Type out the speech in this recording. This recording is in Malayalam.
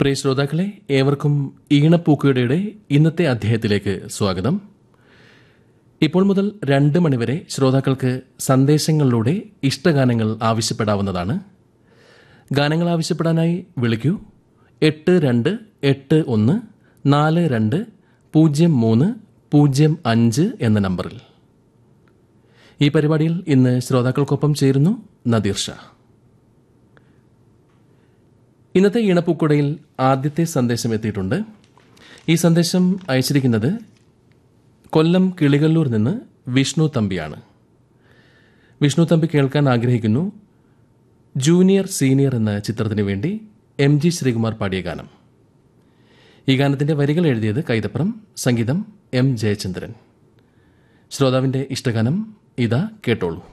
പ്രിയ ശ്രോതാക്കളെ ഏവർക്കും ഈണപ്പൂക്കയുടെ ഇന്നത്തെ അധ്യായത്തിലേക്ക് സ്വാഗതം ഇപ്പോൾ മുതൽ രണ്ട് മണിവരെ ശ്രോതാക്കൾക്ക് സന്ദേശങ്ങളിലൂടെ ഇഷ്ടഗാനങ്ങൾ ആവശ്യപ്പെടാവുന്നതാണ് ഗാനങ്ങൾ ആവശ്യപ്പെടാനായി വിളിക്കൂ എട്ട് രണ്ട് എട്ട് ഒന്ന് നാല് രണ്ട് പൂജ്യം മൂന്ന് പൂജ്യം അഞ്ച് എന്ന നമ്പറിൽ ഈ പരിപാടിയിൽ ഇന്ന് ശ്രോതാക്കൾക്കൊപ്പം ചേരുന്നു നദീർ ഷാ ഇന്നത്തെ ഈണപ്പൂക്കുടയിൽ ആദ്യത്തെ സന്ദേശം എത്തിയിട്ടുണ്ട് ഈ സന്ദേശം അയച്ചിരിക്കുന്നത് കൊല്ലം കിളികല്ലൂർ നിന്ന് വിഷ്ണു തമ്പിയാണ് വിഷ്ണു തമ്പി കേൾക്കാൻ ആഗ്രഹിക്കുന്നു ജൂനിയർ സീനിയർ എന്ന ചിത്രത്തിന് വേണ്ടി എം ജി ശ്രീകുമാർ പാടിയ ഗാനം ഈ ഗാനത്തിന്റെ വരികൾ എഴുതിയത് കൈതപ്രം സംഗീതം എം ജയചന്ദ്രൻ ശ്രോതാവിന്റെ ഇഷ്ടഗാനം ഇതാ കേട്ടോളൂ